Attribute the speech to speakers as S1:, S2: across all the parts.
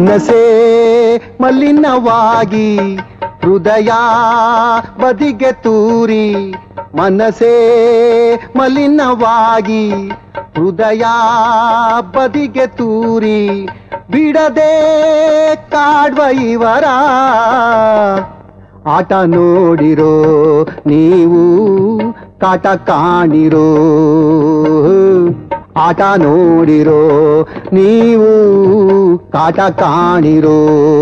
S1: ಮನಸೇ ಮಲಿನವಾಗಿ ಹೃದಯ ಬದಿಗೆ ತೂರಿ ಮನಸೇ ಮಲಿನವಾಗಿ ಹೃದಯ ಬದಿಗೆ ತೂರಿ ಬಿಡದೆ ಕಾಡುವ ಇವರ ಆಟ ನೋಡಿರೋ ನೀವು ಕಾಟ ಕಾಣಿರೋ ಆಟ ನೋಡಿರೋ ನೀವು ಕಾಟ ಕಾಣಿರೋ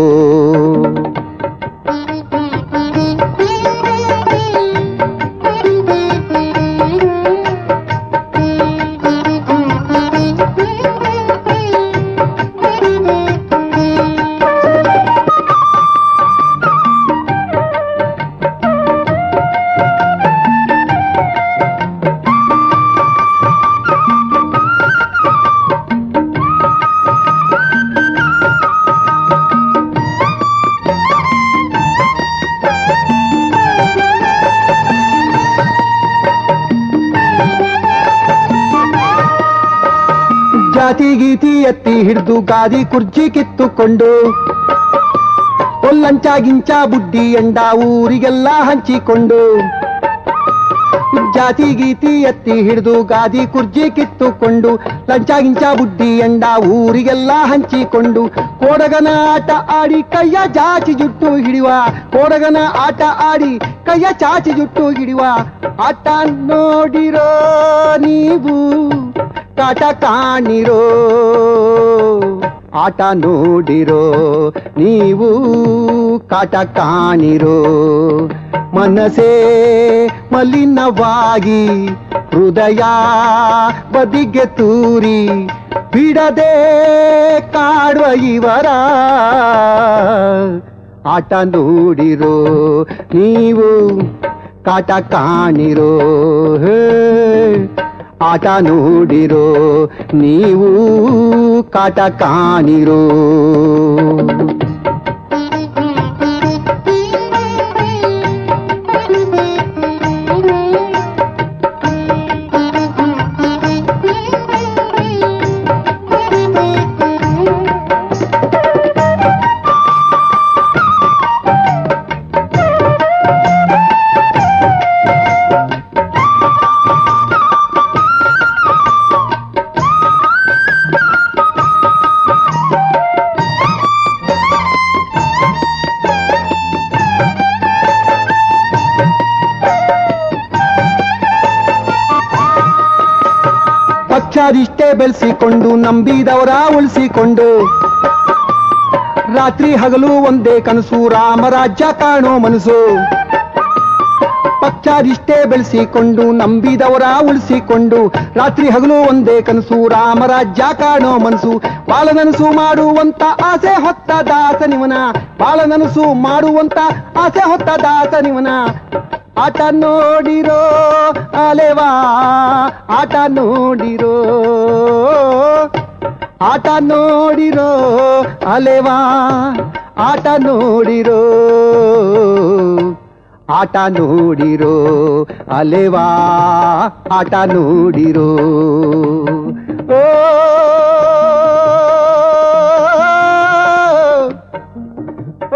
S1: ಜಾತಿ ಗೀತಿ ಎತ್ತಿ ಹಿಡಿದು ಗಾದಿ ಕುರ್ಚಿ ಕಿತ್ತುಕೊಂಡು ಒಲ್ಲಂಚ ಗಿಂಚ ಬುಡ್ಡಿ ಎಂಡ ಊರಿಗೆಲ್ಲ ಹಂಚಿಕೊಂಡು ಜಾತಿ ಗೀತಿ ಎತ್ತಿ ಹಿಡಿದು ಗಾದಿ ಕುರ್ಜಿ ಕಿತ್ತುಕೊಂಡು ಲಂಚ ಗಿಂಚ ಬುಡ್ಡಿ ಎಂಡ ಊರಿಗೆಲ್ಲ ಹಂಚಿಕೊಂಡು ಕೋಡಗನ ಆಟ ಆಡಿ ಕೈಯ ಜಾಚಿ ಜುಟ್ಟು ಹಿಡಿಯುವ ಕೋಡಗನ ಆಟ ಆಡಿ ಕೈಯ ಚಾಚಿ ಜುಟ್ಟು ಹಿಡಿಯುವ ಆಟ ನೋಡಿರೋ ನೀವು ಕಾಟ ಕಾಣಿರೋ ಆಟ ನೋಡಿರೋ ನೀವು ಕಾಟ ಕಾಣಿರೋ ಮನಸೇ ಮಲಿನವಾಗಿ ಹೃದಯ ಬದಿಗೆ ತೂರಿ ಬಿಡದೆ ಕಾಡುವ ಇವರ ಆಟ ನೋಡಿರೋ ನೀವು ಕಾಟ ಕಾಣಿರೋ ಹೇ ಆಟ ನೋಡಿರೋ ನೀವು ಕಾಟ ಕಾಣಿರೋ ಪಕ್ಷಾದಿಷ್ಟೇ ಬೆಳೆಸಿಕೊಂಡು ನಂಬಿದವರ ಉಳಿಸಿಕೊಂಡು ರಾತ್ರಿ ಹಗಲು ಒಂದೇ ಕನಸು ರಾಮರಾಜ್ಯ ಕಾಣೋ ಮನಸ್ಸು ಪಕ್ಷಾದಿಷ್ಟೇ ಬೆಳೆಸಿಕೊಂಡು ನಂಬಿದವರ ಉಳಿಸಿಕೊಂಡು ರಾತ್ರಿ ಹಗಲು ಒಂದೇ ಕನಸು ರಾಮರಾಜ್ಯ ಕಾಣೋ ಮನಸ್ಸು ಬಾಲನನಸು ಮಾಡುವಂತ ಆಸೆ ಹೊತ್ತ ದಾಸನಿವನ ಬಾಲನನಸು ಮಾಡುವಂತ ಆಸೆ ಹೊತ್ತ ದಾಸನಿವನ ಆಟ ನೋಡಿರೋ ಅಲೆವಾ ಆಟ ನೋಡಿರೋ ಆಟ ನೋಡಿರೋ ಅಲೆವಾ ಆಟ ನೋಡಿರೋ ಆಟ ನೋಡಿರೋ ಅಲೆವಾ ಆಟ ನೋಡಿರೋ ಓ ಓ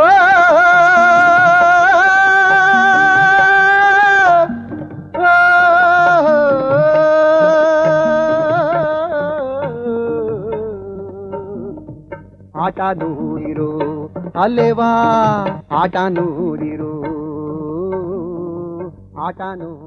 S1: ಆಟ ನೋಡಿರೋ ಅಲೆವಾ ಆಟ ನೋಡಿರೋ ಆಟ ನೋ